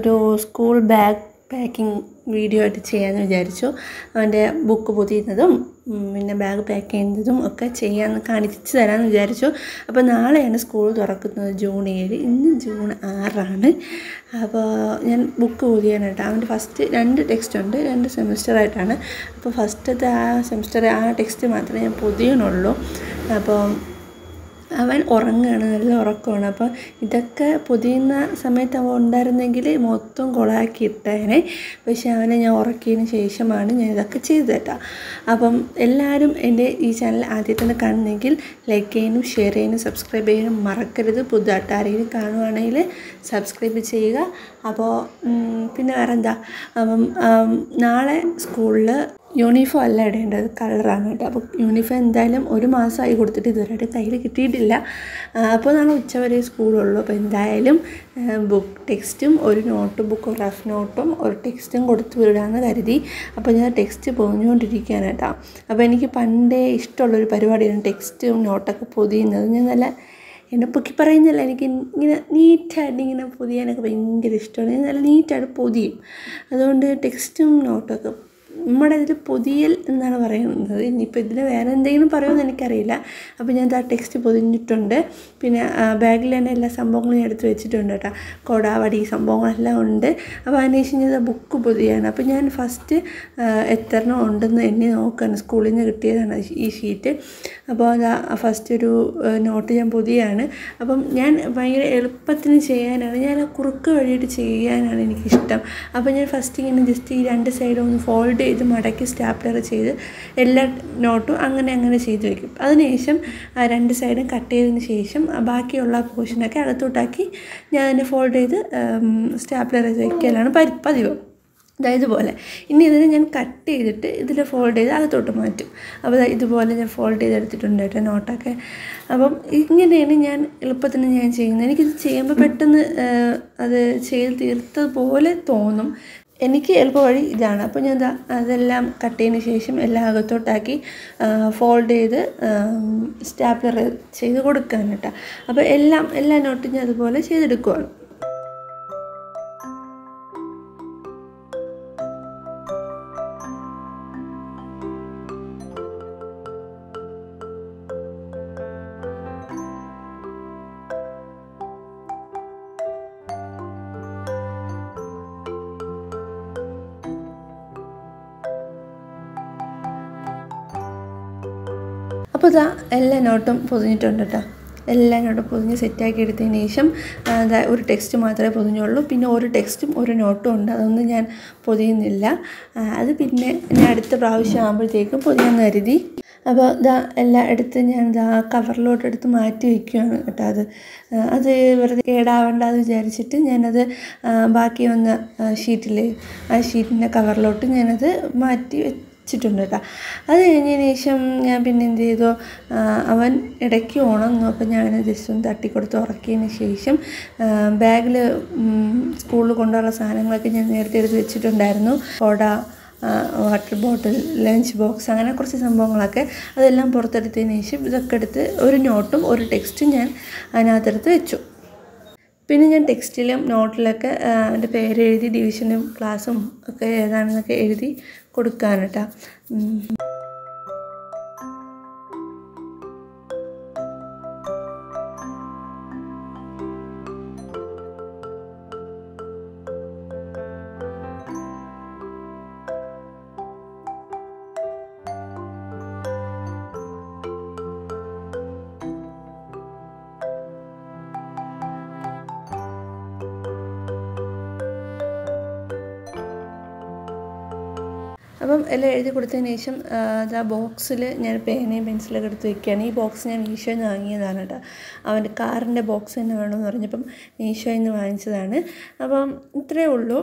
ഒരു school bag packing video ആയിട്ട് ചെയ്യാമെന്ന് വിചാരിച്ചു അവൻ്റെ ബുക്ക് പൊതിയുന്നതും ഉം, പിന്നെ ബാഗ് പാക്ക് ചെയ്യുന്നതും ഒക്കെ ചെയ്യാമെന്ന് കാണിച്ചു തരാമെന്ന് വിചാരിച്ചു അപ്പോൾ നാളെയാണ് സ്കൂൾ തുറക്കുന്നത് ജൂൺ ഏഴ് ഇന്ന് ജൂൺ ആറാണ് അപ്പോൾ ഞാൻ ബുക്ക് പൊതിയാനായിട്ട് അവൻ്റെ ഫസ്റ്റ് രണ്ട് ടെക്സ്റ്റ് ഉണ്ട് രണ്ട് സെമിസ്റ്റർ ആയിട്ടാണ് അപ്പോൾ ഫസ്റ്റത്തെ ആ സെമിസ്റ്റർ ആ ടെക്സ്റ്റ് മാത്രമേ ഞാൻ പൊതിയണുള്ളൂ അപ്പോൾ അവൻ ഉറങ്ങുകയാണ് നല്ല ഉറക്കമാണ് അപ്പോൾ ഇതൊക്കെ പൊതിയുന്ന സമയത്ത് അവൻ ഉണ്ടായിരുന്നെങ്കിൽ മൊത്തം കൊളാക്കി ഇട്ടേനെ പക്ഷെ അവനെ ഞാൻ ഉറക്കിയതിന് ശേഷമാണ് ഞാൻ ഇതൊക്കെ ചെയ്തു കേട്ടോ അപ്പം എല്ലാവരും എൻ്റെ ഈ ചാനൽ ആദ്യമായിട്ടാണ് കാണുന്നെങ്കിൽ ലൈക്ക് ചെയ്യാനും ഷെയർ ചെയ്യാനും സബ്സ്ക്രൈബ് ചെയ്യാനും മറക്കരുത് പുതുതായിട്ട് ആരെങ്കിലും കാണുവാണെങ്കിൽ സബ്സ്ക്രൈബ് ചെയ്യുക അപ്പോൾ ഉം, പിന്നെ വേറെ എന്താ അപ്പം ആം, നാളെ സ്കൂളിൽ യൂണിഫോം അല്ല ഇടേണ്ടത് കളറാണ് കേട്ടോ അപ്പോൾ യൂണിഫോം എന്തായാലും ഒരു മാസമായി കൊടുത്തിട്ട് ഇതുവരെയായിട്ട് കയ്യിൽ കിട്ടിയിട്ടില്ല ആ, അപ്പോൾ നാളെ ഉച്ചവരെ സ്കൂളുള്ളൂ അപ്പോൾ എന്തായാലും ബുക്ക് ടെക്സ്റ്റും ഒരു നോട്ട് ബുക്കും റഫ് നോട്ടും ഒരു ടെക്സ്റ്റും കൊടുത്തു വിടാമെന്ന് കരുതി അപ്പോൾ ഞാൻ ടെക്സ്റ്റ് പൊതിഞ്ഞുകൊണ്ടിരിക്കുകയാണ് കേട്ടോ അപ്പോൾ എനിക്ക് പണ്ടേ ഇഷ്ടമുള്ളൊരു പരിപാടിയാണ് ടെക്സ്റ്റും നോട്ടൊക്കെ പൊതിയുന്നത് ഞാൻ നല്ല എന്നെ പൊക്കി പറയുന്നില്ല എനിക്ക് ഇങ്ങനെ നീറ്റായിട്ട് ഇങ്ങനെ പൊതിയാനൊക്കെ ഭയങ്കര ഇഷ്ടമാണ് ഞാൻ നല്ല നീറ്റായിട്ട് പൊതിയും അതുകൊണ്ട് ടെക്സ്റ്റും നോട്ടൊക്കെ നമ്മുടെ ഇതിൽ പൊതിയൽ എന്നാണ് പറയുന്നത് ഇനിയിപ്പോൾ ഇതിന് വേറെ എന്തെങ്കിലും പറയുമെന്ന് എനിക്കറിയില്ല അപ്പോൾ ഞാൻ ആ ടെക്സ്റ്റ് പൊതിഞ്ഞിട്ടുണ്ട് പിന്നെ ബാഗിൽ തന്നെ എല്ലാ സംഭവങ്ങളും ഞാൻ എടുത്ത് വെച്ചിട്ടുണ്ട് കേട്ടോ കൊട വടി സംഭവങ്ങളെല്ലാം ഉണ്ട് അപ്പോൾ അതിനുശേഷം ഞാൻ ബുക്ക് പൊതിയാണ് അപ്പോൾ ഞാൻ ഫസ്റ്റ് എത്രണ്ണം ഉണ്ടെന്ന് എന്നെ നോക്കുകയാണ് സ്കൂളിൽ നിന്ന് കിട്ടിയതാണ് ഈ ഷീറ്റ് അപ്പോൾ അതാ ഫസ്റ്റ് ഒരു നോട്ട് ഞാൻ പൊതിയാണ് അപ്പം ഞാൻ ഭയങ്കര എളുപ്പത്തിന് ചെയ്യാനാണ് ഞാൻ ആ കുറുക്ക് വഴിയിട്ട് ചെയ്യാനാണ് എനിക്കിഷ്ടം അപ്പോൾ ഞാൻ ഫസ്റ്റ് ഇങ്ങനെ ജസ്റ്റ് ഈ രണ്ട് സൈഡും ഒന്ന് ഫോൾഡ് ചെയ്ത് മടക്കി സ്റ്റാപ്ലർ ചെയ്ത് എല്ലാ നോട്ടും അങ്ങനെ അങ്ങനെ ചെയ്ത് വെക്കും അതിനുശേഷം ആ രണ്ട് സൈഡും കട്ട് ചെയ്തതിന് ശേഷം ആ ബാക്കിയുള്ള പോർഷനൊക്കെ അകത്തോട്ടാക്കി ഞാൻ അതിനെ ഫോൾഡ് ചെയ്ത് സ്റ്റാപ്ലർ ചെയ്ത് വയ്ക്കലാണ് പരി- പതിവ് ദാ ഇതുപോലെ ഇനി ഇതിനെ ഞാൻ കട്ട് ചെയ്തിട്ട് ഇതിൽ ഫോൾഡ് ചെയ്ത് അകത്തോട്ട് മാറ്റും അപ്പോൾ ദാ ഇതുപോലെ ഞാൻ ഫോൾഡ് ചെയ്തെടുത്തിട്ടുണ്ട് കേട്ടോ നോട്ടൊക്കെ അപ്പം ഇങ്ങനെയാണ് ഞാൻ എളുപ്പത്തിന് ഞാൻ ചെയ്യുന്നത് എനിക്കിത് ചെയ്യുമ്പോൾ പെട്ടെന്ന് ആ, അത് ചെയ്ത് തീർത്തതുപോലെ തോന്നും എനിക്ക് എളുപ്പ വഴി ഇതാണ് അപ്പോൾ ഞാൻ ദാ അതെല്ലാം കട്ട് ചെയ്തതിന് ശേഷം എല്ലാം അകത്തോട്ടാക്കി ഫോൾഡ് ചെയ്ത് സ്റ്റാപ്ലർ ചെയ്ത് കൊടുക്കാൻ കേട്ടോ അപ്പോൾ എല്ലാം എല്ലാ നോട്ടും ഞാൻ അതുപോലെ ചെയ്തെടുക്കുവാണ് അപ്പോൾ ഇതാ എല്ലാ നോട്ടും പൊതിഞ്ഞിട്ടുണ്ട് കേട്ടോ എല്ലാ നോട്ടും പൊതിഞ്ഞ് സെറ്റാക്കി എടുത്തതിന് ശേഷം ആ, ദാ ഒരു ടെക്സ്റ്റ് മാത്രമേ പൊതിഞ്ഞുള്ളൂ പിന്നെ ഒരു ടെക്സ്റ്റും ഒരു നോട്ടും ഉണ്ട് അതൊന്നും ഞാൻ പൊതിയുന്നില്ല ആ, അത് പിന്നെ ഞാൻ അടുത്ത പ്രാവശ്യം ആകുമ്പോഴത്തേക്കും പൊതിയാന്ന് കരുതി അപ്പോൾ ഇതാ എല്ലാം എടുത്ത് ഞാൻ ഇതാ കവറിലോട്ട് എടുത്ത് മാറ്റി വയ്ക്കുകയാണ് കേട്ടോ അത് ആ, അത് വെറുതെ കേടാവണ്ടെന്ന് വിചാരിച്ചിട്ട് ഞാനത് ആ, ബാക്കി വന്ന ഷീറ്റിൽ ആ ഷീറ്റിൻ്റെ കവറിലോട്ട് ഞാനത് മാറ്റി വെച്ചിട്ടുണ്ട് കേട്ടോ അത് കഴിഞ്ഞതിന് ശേഷം ഞാൻ പിന്നെ എന്ത് ചെയ്തു ആ, അവൻ ഇടയ്ക്ക് ഉണർന്നു അപ്പോൾ ഞാൻ ജസ്റ്റ് ഒന്ന് തട്ടിക്കൊടുത്ത് ഉറക്കിയതിന് ശേഷം ബാഗിൽ സ്കൂളിൽ കൊണ്ടുള്ള സാധനങ്ങളൊക്കെ ഞാൻ നേരത്തെ എടുത്ത് വെച്ചിട്ടുണ്ടായിരുന്നു കൊട വാട്ടർ ബോട്ടിൽ ലഞ്ച് ബോക്സ് അങ്ങനെ കുറച്ച് സംഭവങ്ങളൊക്കെ അതെല്ലാം പുറത്തെടുത്തതിന് ശേഷം ഇതൊക്കെ എടുത്ത് ഒരു നോട്ടും ഒരു ടെക്സ്റ്റും ഞാൻ അതിനകത്തെടുത്ത് വെച്ചു പിന്നെ ഞാൻ ടെക്സ്റ്റിലും നോട്ടിലൊക്കെ എൻ്റെ പേര് എഴുതി ഡിവിഷനും ക്ലാസ്സും ഒക്കെ ഏതാണെന്നൊക്കെ എഴുതി കൊടുക്കാൻ കേട്ടോ ഉം. അപ്പം എല്ലാം എഴുതി കൊടുത്തതിന് ശേഷം ആ, അത് ആ ബോക്സിൽ ഞാൻ പേനയും പെൻസിലൊക്കെ എടുത്ത് വെക്കുകയാണ് ഈ ബോക്സ് ഞാൻ മീഷോയിൽ നിന്ന് വാങ്ങിയതാണ് കേട്ടോ അവൻ്റെ കാറിൻ്റെ ബോക്സ് തന്നെ വേണമെന്ന് പറഞ്ഞപ്പം മീഷോയിൽ നിന്ന് വാങ്ങിച്ചതാണ് അപ്പം ഇത്രയേ ഉള്ളൂ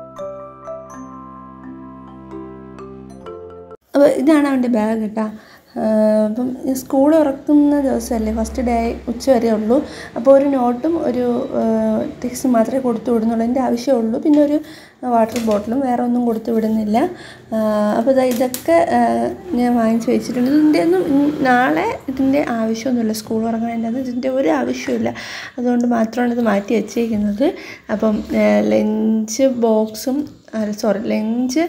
അപ്പോൾ ഇതാണ് അവൻ്റെ ബാഗ് കേട്ടോ അപ്പം സ്കൂൾ തുറക്കുന്ന ദിവസമല്ലേ ഫസ്റ്റ് ഡേ ഉച്ച വരെ ഉള്ളൂ അപ്പോൾ ഒരു നോട്ടും ഒരു ടെക്സ്റ്റ് മാത്രമേ കൊടുത്തു വിടുന്നുള്ളൂ എൻ്റെ ആവശ്യമുള്ളൂ പിന്നെ ഒരു വാട്ടർ ബോട്ടിലും വേറെ ഒന്നും കൊടുത്തു വിടുന്നില്ല അപ്പോൾ ഇതാ ഇതൊക്കെ ആ, ഞാൻ വാങ്ങിച്ച് വെച്ചിട്ടുണ്ട് ഇതിൻ്റെ ഒന്നും ഇൻ- നാളെ ഇതിൻ്റെ ആവശ്യമൊന്നുമില്ല സ്കൂൾ തുറങ്ങുന്നതിൻ്റെ അന്ന് ഇതിൻ്റെ ഒരു ആവശ്യമില്ല അതുകൊണ്ട് മാത്രമാണ് ഇത് മാറ്റി വെച്ചേക്കുന്നത് അപ്പം ലഞ്ച് ബോക്സും സോറി ലഞ്ച്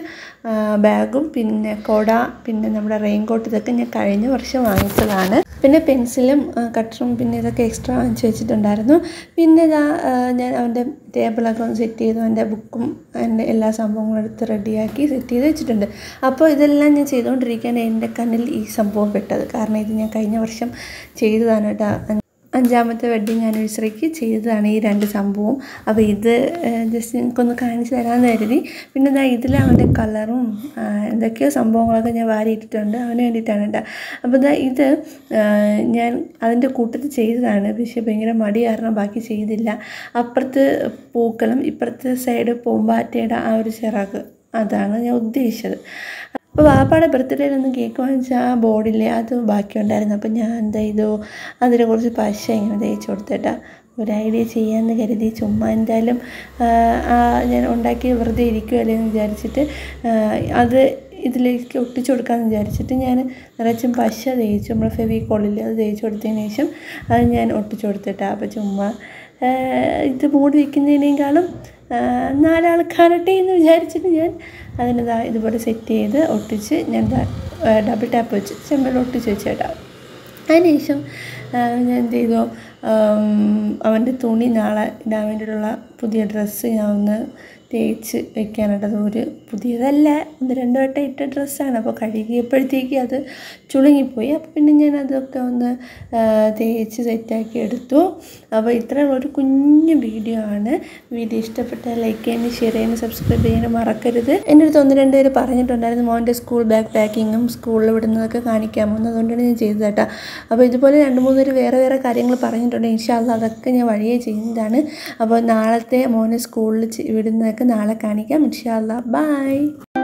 ബാഗും പിന്നെ കൊട പിന്നെ നമ്മുടെ റെയിൻ കോട്ട് ഇതൊക്കെ ഞാൻ കഴിഞ്ഞ വർഷം വാങ്ങിച്ചതാണ് പിന്നെ പെൻസിലും കട്ടറും പിന്നെ ഇതൊക്കെ എക്സ്ട്രാ വാങ്ങിച്ച് വെച്ചിട്ടുണ്ടായിരുന്നു പിന്നെ ഇതാ ആ, ഞാൻ അവൻ്റെ ടേബിളൊക്കെ ഒന്ന് സെറ്റ് ചെയ്തു അവൻ്റെ ബുക്കും എൻ്റെ എല്ലാ സംഭവങ്ങളും എടുത്ത് റെഡിയാക്കി സെറ്റ് ചെയ്ത് വെച്ചിട്ടുണ്ട് അപ്പോൾ ഇതെല്ലാം ഞാൻ ചെയ്തുകൊണ്ടിരിക്കാൻ എൻ്റെ കണ്ണിൽ ഈ സംഭവം പെട്ടത് കാരണം ഇത് ഞാൻ കഴിഞ്ഞ വർഷം ചെയ്തതാണ് കേട്ടോ അഞ്ചാമത്തെ വെഡ്ഡിങ് ആനിവേഴ്സറിക്ക് ചെയ്തതാണ് ഈ രണ്ട് സംഭവം അപ്പോൾ ഇത് ജസ്റ്റ് നിങ്ങൾക്കൊന്ന് കാണിച്ചു തരാമെന്ന് കരുതി പിന്നെ ഇതാ ഇതിൽ അവൻ്റെ കളറും ആ, എന്തൊക്കെയോ സംഭവങ്ങളൊക്കെ ഞാൻ വാരിയിട്ടിട്ടുണ്ട് അവന് വേണ്ടിയിട്ടാണ് കേട്ടോ അപ്പോൾ ഇതാ ഇത് ആ, ഞാൻ അതിൻ്റെ കൂട്ടത്തിൽ ചെയ്തതാണ് പക്ഷേ ഭയങ്കര മടി കാരണം ബാക്കി ചെയ്തില്ല അപ്പുറത്ത് പൂക്കളും ഇപ്പുറത്തെ സൈഡ് പൂമ്പാറ്റയുടെ ആ ഒരു ചിറക് അതാണ് ഞാൻ ഉദ്ദേശിച്ചത് അപ്പോൾ വാപ്പാടെ ബർത്ത്ഡേയിലൊന്നും കേക്ക് വാങ്ങിച്ച ആ ബോർഡില്ലേ അത് ബാക്കിയുണ്ടായിരുന്നു അപ്പം ഞാൻ എന്ത് ചെയ്തു അതിനെ കുറച്ച് പശ ഇങ്ങനെ തേച്ച് കൊടുത്തിട്ടാ ഒരു ഐഡിയ ചെയ്യാമെന്ന് കരുതി ചുമ്മാ എന്തായാലും ആ, ആ, ഞാൻ ഉണ്ടാക്കി വെറുതെ ഇരിക്കുമല്ലേ എന്ന് വിചാരിച്ചിട്ട് ആ, അത് ഇതിലേക്ക് ഒട്ടിച്ചു കൊടുക്കാമെന്ന് വിചാരിച്ചിട്ട് ഞാൻ നിറച്ചും പശ തേച്ചു നമ്മൾ ഫെവിക്കോളിൽ അത് തേച്ച് കൊടുത്തതിന് ശേഷം അത് ഞാൻ ഒട്ടിച്ചു കൊടുത്തിട്ടാ അപ്പോൾ ചുമ്മാ ആ, ഇത് മൂടി വയ്ക്കുന്നതിനേക്കാളും നാലാൾ കാണട്ടെ എന്ന് വിചാരിച്ചിട്ട് ഞാൻ അതിനതാ ഇതുപോലെ സെറ്റ് ചെയ്ത് ഒട്ടിച്ച് ഞാൻ ഡബിൾ ടാപ്പ് വെച്ച് ചെമ്മൽ ഒട്ടിച്ച് വെച്ചേട്ടാ അതിനുശേഷം ആ, ഞാൻ എന്ത് ചെയ്തു ആം, അവൻ്റെ തുണി നാളെ ഇടാൻ വേണ്ടിയിട്ടുള്ള പുതിയ ഡ്രസ്സ് ഞാൻ ഒന്ന് തേച്ച് വെക്കാനായിട്ട് ഒരു പുതിയതല്ല ഒന്ന് രണ്ട് വട്ടം ഇട്ട ഡ്രസ്സാണ് അപ്പോൾ കഴുകിയപ്പോഴത്തേക്ക് അത് ചുളുങ്ങിപ്പോയി അപ്പോൾ പിന്നെ ഞാൻ അതൊക്കെ ഒന്ന് ആ, തേച്ച് സെറ്റാക്കി എടുത്തു അപ്പോൾ ഇത്രയുള്ള ഒരു കുഞ്ഞു വീഡിയോ ആണ് വീഡിയോ ഇഷ്ടപ്പെട്ടാൽ ലൈക്ക് ചെയ്യാനും ഷെയർ ചെയ്യാനും സബ്സ്ക്രൈബ് ചെയ്യാനും മറക്കരുത് എൻ്റെ അടുത്ത് ഒന്ന് രണ്ട് പേര് പറഞ്ഞിട്ടുണ്ടായിരുന്നു മോൻ്റെ സ്കൂൾ ബാഗ് പാക്കിങ്ങും സ്കൂളിൽ വിടുന്നതൊക്കെ കാണിക്കാമോ എന്ന് അതുകൊണ്ടാണ് ഞാൻ ചെയ്തത് കേട്ടോ അപ്പോൾ ഇതുപോലെ രണ്ട് മൂന്ന് പേര് വേറെ വേറെ കാര്യങ്ങൾ പറഞ്ഞിട്ടുണ്ട് ഇൻഷാല്ല അതൊക്കെ ഞാൻ വഴിയേ ചെയ്യുന്നതാണ് അപ്പോൾ നാളത്തെ മോനെ സ്കൂളിൽ വിടുന്നതൊക്കെ നാളെ കാണിക്കാം ഇൻഷാല്ല ബൈ